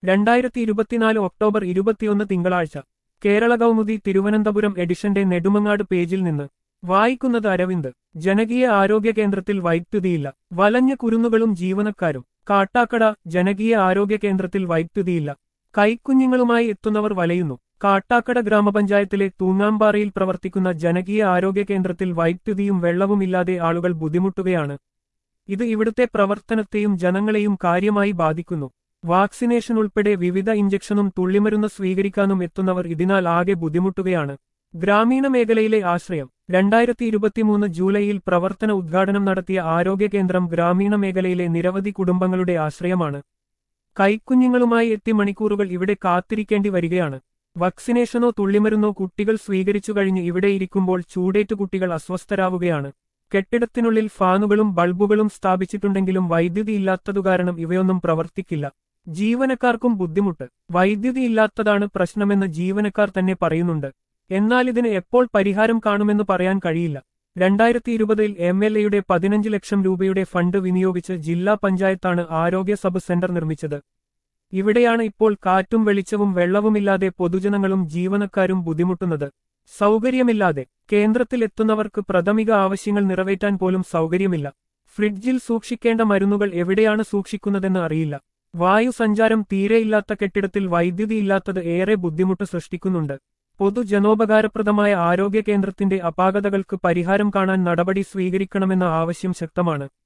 രണ്ടായിരത്തി ഇരുപത്തിനാല് ഒക്ടോബർ ഇരുപത്തിയൊന്ന് തിങ്കളാഴ്ച കേരള കൗമുദി തിരുവനന്തപുരം എഡിഷന്റെ നെടുമങ്ങാട് പേജിൽ നിന്ന് വായിക്കുന്നത് അരവിന്ദ് ജനകീയ ആരോഗ്യ കേന്ദ്രത്തിൽ വൈദ്യുതിയില്ല വലഞ്ഞ കുരുന്നുകളും ജീവനക്കാരും കാട്ടാക്കട ജനകീയ ആരോഗ്യ കേന്ദ്രത്തിൽ വൈദ്യുതിയില്ല കൈക്കുഞ്ഞുങ്ങളുമായി എത്തുന്നവർ വലയുന്നു കാട്ടാക്കട ഗ്രാമപഞ്ചായത്തിലെ തൂങ്ങാമ്പാറയിൽ പ്രവർത്തിക്കുന്ന ജനകീയ ആരോഗ്യ കേന്ദ്രത്തിൽ വൈദ്യുതിയും വെള്ളവുമില്ലാതെ ആളുകൾ ബുദ്ധിമുട്ടുകയാണ് ഇത് ഇവിടുത്തെ പ്രവർത്തനത്തെയും ജനങ്ങളെയും കാര്യമായി ബാധിക്കുന്നു വാക്സിനേഷൻ ഉൾപ്പെടെ വിവിധ ഇഞ്ചക്ഷനും തുള്ളിമരുന്ന് സ്വീകരിക്കാനും എത്തുന്നവർ ഇതിനാൽ ആകെ ബുദ്ധിമുട്ടുകയാണ് ഗ്രാമീണ മേഖലയിലെ ആശ്രയം രണ്ടായിരത്തി ഇരുപത്തിമൂന്ന് ജൂലൈയിൽ പ്രവർത്തന ഉദ്ഘാടനം നടത്തിയ ആരോഗ്യ കേന്ദ്രം ഗ്രാമീണ മേഖലയിലെ നിരവധി കുടുംബങ്ങളുടെ ആശ്രയമാണ് കൈക്കുഞ്ഞുങ്ങളുമായി എത്തി മണിക്കൂറുകൾ ഇവിടെ കാത്തിരിക്കേണ്ടി വരികയാണ് വാക്സിനേഷനോ തുള്ളിമരുന്നോ കുട്ടികൾ സ്വീകരിച്ചു കഴിഞ്ഞ് ഇവിടെ ഇരിക്കുമ്പോൾ ചൂടേറ്റു കുട്ടികൾ അസ്വസ്ഥരാവുകയാണ് കെട്ടിടത്തിനുള്ളിൽ ഫാനുകളും ബൾബുകളും സ്ഥാപിച്ചിട്ടുണ്ടെങ്കിലും വൈദ്യുതി ഇല്ലാത്തതുകാരണം ഇവയൊന്നും പ്രവർത്തിക്കില്ല ജീവനക്കാർക്കും ബുദ്ധിമുട്ട് വൈദ്യുതി ഇല്ലാത്തതാണ് പ്രശ്നമെന്ന് ജീവനക്കാർ തന്നെ പറയുന്നുണ്ട് എന്നാൽ ഇതിന് എപ്പോൾ പരിഹാരം കാണുമെന്ന് പറയാൻ കഴിയില്ല രണ്ടായിരത്തി ഇരുപതിൽ എം എൽ എയുടെ പതിനഞ്ച് ലക്ഷം രൂപയുടെ ഫണ്ട് വിനിയോഗിച്ച് ജില്ലാ പഞ്ചായത്താണ് ആരോഗ്യ സബ് സെന്റർ നിർമ്മിച്ചത് ഇവിടെയാണ് ഇപ്പോൾ കാറ്റും വെളിച്ചവും വെള്ളവുമില്ലാതെ പൊതുജനങ്ങളും ജീവനക്കാരും ബുദ്ധിമുട്ടുന്നത് സൗകര്യമില്ലാതെ കേന്ദ്രത്തിൽ എത്തുന്നവർക്ക് പ്രാഥമിക ആവശ്യങ്ങൾ നിറവേറ്റാൻ പോലും സൗകര്യമില്ല ഫ്രിഡ്ജിൽ സൂക്ഷിക്കേണ്ട മരുന്നുകൾ എവിടെയാണ് സൂക്ഷിക്കുന്നതെന്ന് അറിയില്ല വായു സഞ്ചാരം തീരെയില്ലാത്ത കെട്ടിടത്തിൽ വൈദ്യുതി ഇല്ലാത്തത് ഏറെ ബുദ്ധിമുട്ട് സൃഷ്ടിക്കുന്നുണ്ട് പൊതുജനോപകാരപ്രദമായ ആരോഗ്യ കേന്ദ്രത്തിന്റെ അപാകതകൾക്ക് പരിഹാരം കാണാൻ നടപടി സ്വീകരിക്കണമെന്ന ആവശ്യം ശക്തമാണ്